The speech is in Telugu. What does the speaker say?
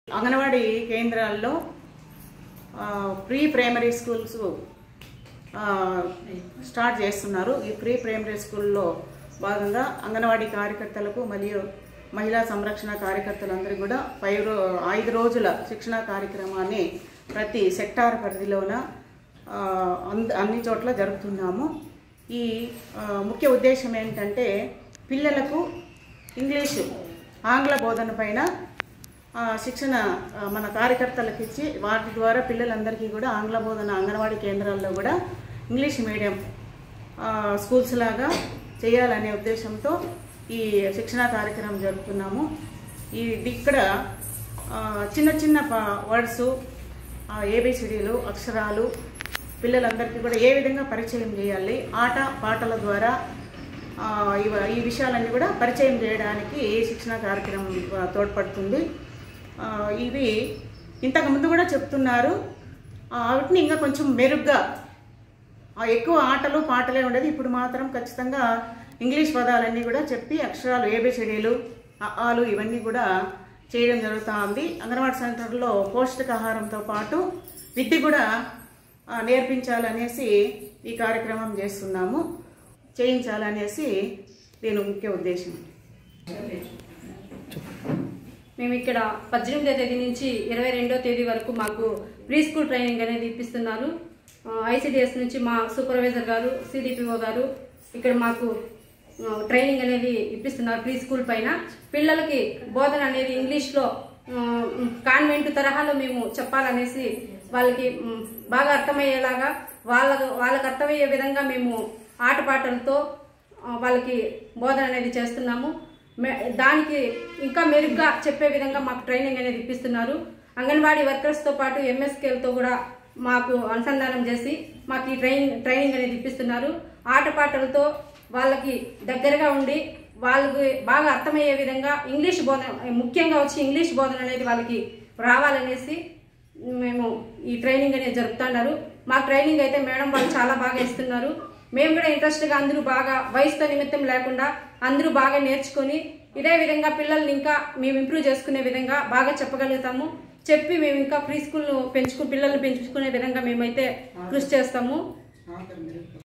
అంగన్వాడీ కేంద్రాల్లో ఆ, ప్రీ ప్రైమరీ స్కూల్స్ ఆ, స్టార్ట్ చేస్తున్నారు ఈ ప్రీ ప్రైమరీ స్కూల్లో భాగంగా అంగన్వాడీ కార్యకర్తలకు మరియు మహిళా సంరక్షణ కార్యకర్తలందరికీ కూడా ఫైవ్ రో ఐదు రోజుల శిక్షణ కార్యక్రమాన్ని ప్రతి సెక్టార్ పరిధిలోన ఆ, అంద- అన్ని చోట్ల జరుపుతున్నాము ఈ ఆ, ముఖ్య ఉద్దేశం ఏంటంటే పిల్లలకు ఇంగ్లీషు ఆంగ్ల బోధన పైన ఆ, శిక్షణ ఆ, మన కార్యకర్తలకు ఇచ్చి వాటి ద్వారా పిల్లలందరికీ కూడా ఆంగ్ల బోధన అంగన్వాడీ కేంద్రాల్లో కూడా ఇంగ్లీష్ మీడియం ఆ, స్కూల్స్ లాగా చేయాలనే ఉద్దేశంతో ఈ శిక్షణ కార్యక్రమం జరుపుతున్నాము ఈ ఇది ఇక్కడ ఆ, చిన్న చిన్న వర్డ్స్ ఏబిసిడీలు అక్షరాలు పిల్లలందరికీ కూడా ఏ విధంగా పరిచయం చేయాలి ఆట పాటల ద్వారా ఆ, ఇవ ఈ విషయాలన్నీ కూడా పరిచయం చేయడానికి ఈ శిక్షణ కార్యక్రమం ఆ, తోడ్పడుతుంది ఆ, ఇవి ఇంతకుముందు కూడా చెప్తున్నారు ఆ, వాటిని ఇంకా కొంచెం మెరుగ్గా ఆ, ఎక్కువ ఆటలు పాటలే ఉండేది ఇప్పుడు మాత్రం ఖచ్చితంగా ఇంగ్లీష్ పదాలన్నీ కూడా చెప్పి అక్షరాలు ఏబిసిడీలు ఆలు ఇవన్నీ కూడా చేయడం జరుగుతూ ఉంది అంగన్వాడీ సెంటర్లో పౌష్టికాహారంతో పాటు విద్య కూడా ఆ, నేర్పించాలనేసి ఈ కార్యక్రమం చేస్తున్నాము చేయించాలనేసి దీని ముఖ్య ఉద్దేశం మేము ఇక్కడ పద్దెనిమిదో తేదీ నుంచి ఇరవై రెండో తేదీ వరకు మాకు ప్రీ స్కూల్ ట్రైనింగ్ అనేది ఇప్పిస్తున్నారు ఐసిడిఎస్ నుంచి మా సూపర్వైజర్ గారు సిడిపిఓ గారు ఇక్కడ మాకు ఆ, ట్రైనింగ్ అనేది ఇప్పిస్తున్నారు ప్రీ స్కూల్ పైన పిల్లలకి బోధన అనేది ఇంగ్లీష్లో ఆ, కాన్వెంట్ తరహాలో మేము చెప్పాలనేసి వాళ్ళకి మ్, బాగా అర్థమయ్యేలాగా వాళ్ళకు వాళ్ళకి అర్థమయ్యే విధంగా మేము ఆటపాటలతో ఆ, వాళ్ళకి బోధన అనేది చేస్తున్నాము మే- దానికి ఇంకా మెరుగ్గా చెప్పే విధంగా మాకు ట్రైనింగ్ అనేది ఇప్పిస్తున్నారు అంగన్వాడీ వర్కర్స్తో పాటు ఎంఎస్కేలతో కూడా మాకు అనుసంధానం చేసి మాకు ఈ ట్రైనింగ్ ట్రైనింగ్ అనేది ఇప్పిస్తున్నారు ఆటపాటలతో వాళ్ళకి దగ్గరగా ఉండి వాళ్ళకి బాగా అర్థమయ్యే విధంగా ఇంగ్లీష్ బోధన ముఖ్యంగా వచ్చి ఇంగ్లీష్ బోధన అనేది వాళ్ళకి రావాలనేసి మేము ఈ ట్రైనింగ్ అనేది జరుపుతున్నారు మా ట్రైనింగ్ అయితే మేడం వాళ్ళు చాలా బాగా ఇస్తున్నారు మేము కూడా ఇంట్రెస్ట్గా అందరూ బాగా వయసుతో నిమిత్తం లేకుండా అందరూ బాగా నేర్చుకొని ఇదే విధంగా పిల్లల్ని ఇంకా మేము ఇంప్రూవ్ చేసుకునే విధంగా బాగా చెప్పగలుగుతాము చెప్పి మేము ఇంకా ప్రీ స్కూల్ పెంచుకు పిల్లల్ని పెంచుకునే విధంగా మేమైతే కృషి చేస్తాము